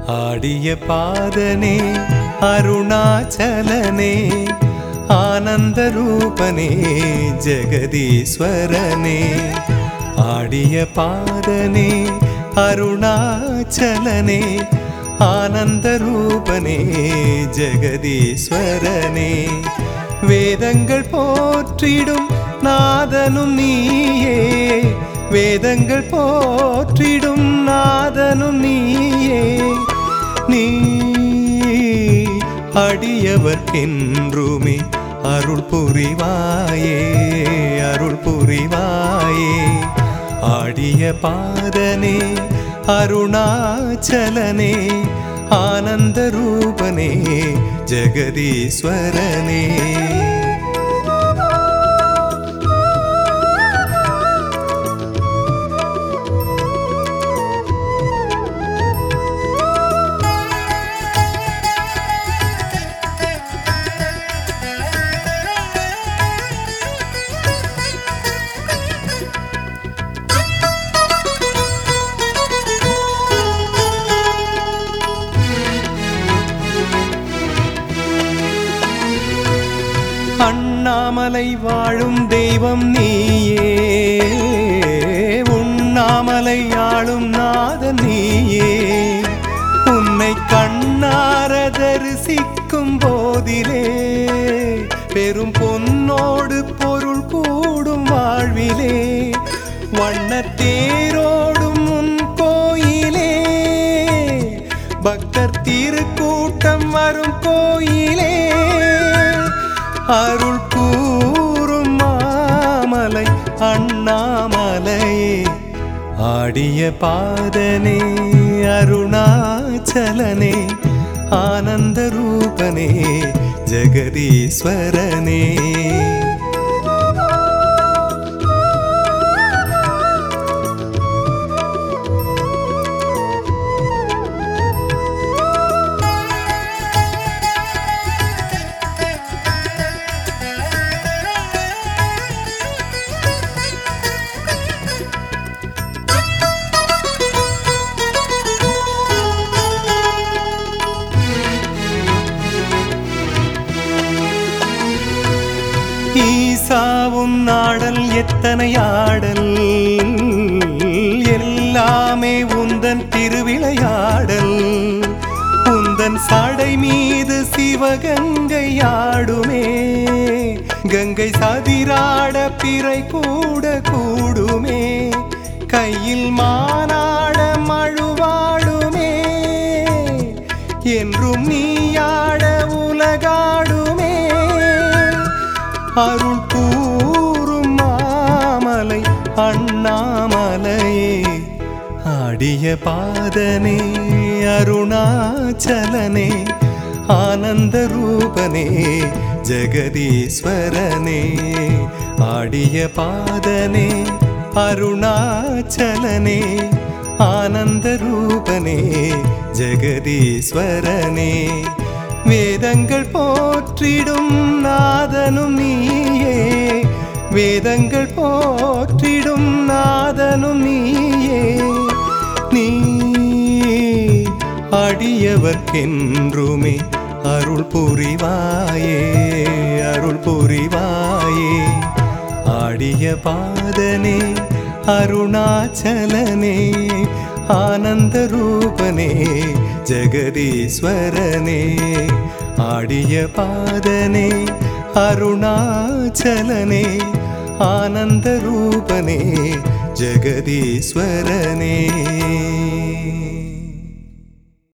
ஆடிய பாதனே அருணாச்சலனே ஆனந்த ரூபனே ஜெகதீஸ்வரனே ஆடிய பாதனே அருணாச்சலனே ஆனந்த ரூபனே ஜெகதீஸ்வரனே வேதங்கள் போற்றிடும் நாதனும் நீயே வேதங்கள் போற்றிடும் நாதனும் நீயே நீ அடியவர்க்கென்றுமே அருள் புரிவாயே அருள் புரிவாயே ஆடிய பாதனே அருணாச்சலனே ஆனந்த ரூபனே ஜெகதீஸ்வரனே அண்ணாமலை வாழும் தெய்வம் நீயே உண்ணாமலை ஆளும் நாதன் நீயே உன்னை கண்ணார தரிசிக்கும் போதிலே பெரும் பொன்னோடு பொருள் கூடும் வாழ்விலே வண்ணத்தேரோடும் உன் கோயிலே பக்தர் திருக்கூட்டம் வரும் கோயிலே அருள் கூறும் மாமலை அண்ணாமலையே ஆடிய பாதனே அருணாச்சலனே ஆனந்த ரூபனே ஜெகதீஸ்வரனே ஈசாவும் நாடல் எத்தனை ஆடல் எல்லாமே உந்தன் திருவிளையாடல் உந்தன் சடை மீது சிவகங்கை ஆடுமே கங்கை சதிராட பிறை கூட கூடுமே கையில் மானாட மழுவாடுமே என்றும் நீயாட உலகாடுமே அருள் கூறும் மாமலை அண்ணாமலையே ஆடிய பாதனே அருணாச்சலனே ஆனந்த ரூபனே ஜெகதீஸ்வரனே ஆடிய பாதனே அருணாச்சலனே ஆனந்த ரூபனே ஜெகதீஸ்வரனே வேதங்கள் போற்றிடும் நாதனும் நீயே வேதங்கள் போற்றிடும் நாதனும் நீயே நீ அடியவர்க்கென்றுமே அருள் புரிவாயே அருள் புரிவாயே ஆடிய பாதனே அருணாச்சலனே ஆனந்த ரூபனே ஜெகதீஸ்வரனே ஆடிய பாதனே அருணாச்சலனே ஆனந்த ரூபனே ஜெகதீஸ்வரனே